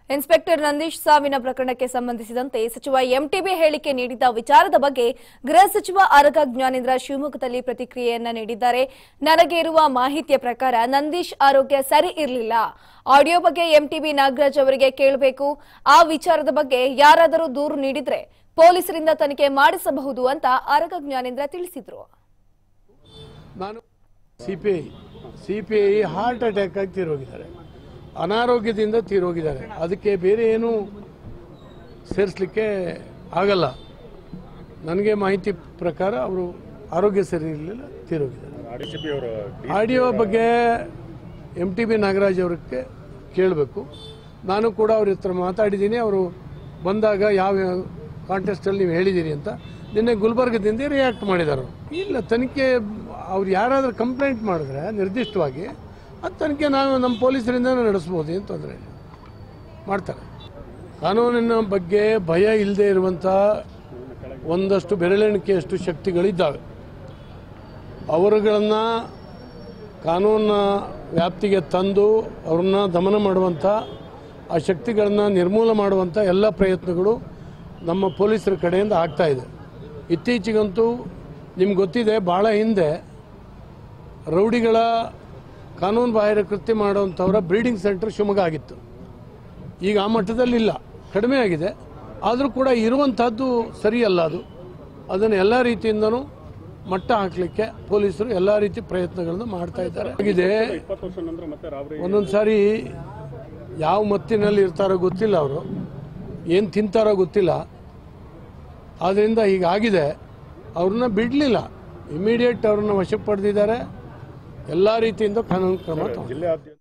Inspector Nandish ಸಾವಿನ ಪ್ರಕರಣಕ್ಕೆ ಸಂಬಂಧಿಸಿದಂತೆ ಸಚಿವ ಎಂಟಿಬಿ ಹೇಳಿಕೆ ನೀಡಿದ ವಿಚಾರದ ಬಗ್ಗೆ ಗೃಹ ಸಚಿವ ಆರಗ ಜ್ಞಾನೇಂದ್ರ ಶಿವಮೊಗ್ಗದಲ್ಲಿ ಪ್ರತಿಕ್ರಿಯೆಯನ್ನ ನೀಡಿದ್ದಾರೆ ನನಗೆ ಇರುವ ಮಾಹಿತಿಯ ಪ್ರಕಾರ ನಂದೀಶ್ ಆರೋಗ್ಯ ಸರಿ ಇರಲಿಲ್ಲ ಆಡಿಯೋ ಬಗ್ಗೆ ಎಂಟಿಬಿ ನಾಗರಾಜ್ ಅವರಿಗೆ ಕೇಳಬೇಕು ಆ ವಿಚಾರದ ಬಗ್ಗೆ ಯಾರಾದರೂ ದೂರು ನೀಡಿದ್ರೆ ಪೊಲೀಸರಿಂದ ತನಿಖೆ ಮಾಡಿಸಬಹುದು ಅಂತ ಆರಗ ಜ್ಞಾನೇಂದ್ರ ತಿಳಿಸಿದ್ರು ನಾನು C P I C P I heart attack ಆಗಿ ತೀರೋಗಿದ್ದಾರೆ ಅನಾರೋಗ್ಯದಿಂದ ತೀರೋಗಿದ್ದಾರೆ ಅದಕ್ಕೆ ಬೇರೆ ಏನು ಸೇರಿಸಲಿಕ್ಕೆ ಆಗಲ್ಲ ನನಗೆ ಮಾಹಿತಿ ಪ್ರಕಾರ ಅವರು ಆರೋಗ್ಯ ಸರಿ ಇರಲಿಲ್ಲ ತೀರೋಗಿದ್ದಾರೆ ಡಿಸಿಪಿ ಅವರು ಆಡಿಯೋ ಬಗ್ಗೆ ಎಮ್ ಟಿ ಬಿ ನಾಗರಾಜ್ ಅವ್ರಿಗೆ ಕೇಳಬೇಕು ನಾನು ಕೂಡ ಅವ್ರ ಹತ್ರ ಮಾತಾಡಿದ್ದೀನಿ ಅವರು ಬಂದಾಗ ಯಾವ ಕಾಂಟೆಸ್ಟಲ್ಲಿ ನೀವು ಹೇಳಿದ್ದೀರಿ ಅಂತ ನಿನ್ನೆ ಗುಲ್ಬರ್ಗದಿಂದ ರಿಯಾಕ್ಟ್ ಮಾಡಿದ್ದಾರೆ ಅವ್ರು. ಇಲ್ಲ ತನಿಖೆ ಅವ್ರು ಯಾರಾದರೂ ಕಂಪ್ಲೇಂಟ್ ಮಾಡಿದ್ರೆ ನಿರ್ದಿಷ್ಟವಾಗಿ ಅದು ತನಿಖೆ ನಾವು ನಮ್ಮ ಪೊಲೀಸರಿಂದ ನಡೆಸ್ಬೋದು ಏನು ತೊಂದರೆ ಇಲ್ಲ ಮಾಡ್ತಾರೆ ಕಾನೂನಿನ ಬಗ್ಗೆ ಭಯ ಇಲ್ಲದೆ ಇರುವಂಥ ಒಂದಷ್ಟು ಬೆರಳೆಣಿಕೆಯಷ್ಟು ಶಕ್ತಿಗಳಿದ್ದಾವೆ ಅವರುಗಳನ್ನು ಕಾನೂನಿನ ವ್ಯಾಪ್ತಿಗೆ ತಂದು ಅವ್ರನ್ನ ದಮನ ಮಾಡುವಂಥ ಆ ಶಕ್ತಿಗಳನ್ನು ನಿರ್ಮೂಲ ಮಾಡುವಂಥ ಎಲ್ಲ ಪ್ರಯತ್ನಗಳು ನಮ್ಮ ಪೊಲೀಸರ ಕಡೆಯಿಂದ ಆಗ್ತಾ ಇದೆ ಇತ್ತೀಚೆಗಂತೂ ನಿಮ್ಗೆ ಗೊತ್ತಿದೆ ಭಾಳ ಹಿಂದೆ ರೌಡಿಗಳ ಕಾನೂನು ಬಾಹಿರ ಕೃತ್ಯ ಮಾಡುವಂಥವರ ಬ್ರೀಡಿಂಗ್ ಸೆಂಟರ್ ಶಿವಮೊಗ್ಗ ಆಗಿತ್ತು ಈಗ ಆ ಮಟ್ಟದಲ್ಲಿಲ್ಲ ಕಡಿಮೆ ಆಗಿದೆ ಆದರೂ ಕೂಡ ಇರುವಂಥದ್ದು ಸರಿಯಲ್ಲ ಅದು ಅದನ್ನು ಎಲ್ಲ ರೀತಿಯಿಂದನೂ ಮಟ್ಟ ಹಾಕಲಿಕ್ಕೆ ಪೊಲೀಸರು ಎಲ್ಲ ರೀತಿ ಪ್ರಯತ್ನಗಳನ್ನು ಮಾಡ್ತಾ ಇದ್ದಾರೆ ಆಗಿದೆ ಇಪ್ಪತ್ತು ವರ್ಷ ನಂತರ ಮತ್ತೆ ರಾಬರಿ ಒಂದೊಂದು ಸಾರಿ ಯಾವ ಮತ್ತಿನಲ್ಲಿ ಇರ್ತಾರೋ ಗೊತ್ತಿಲ್ಲ ಅವರು ಏನು ತಿಂತಾರೋ ಗೊತ್ತಿಲ್ಲ ಆದ್ದರಿಂದ ಹೀಗಾಗಿದೆ ಅವ್ರನ್ನ ಬಿಡಲಿಲ್ಲ ಇಮಿಡಿಯೇಟ್ ಅವ್ರನ್ನ ವಶಕ್ಕೆ ಪಡೆದಿದ್ದಾರೆ ಎಲ್ಲ ರೀತಿಯಿಂದ ಕಾನೂನು ಕ್ರಮ ತಗೊಂಡು ಜಿಲ್ಲೆಯಾದ್ಯಂತ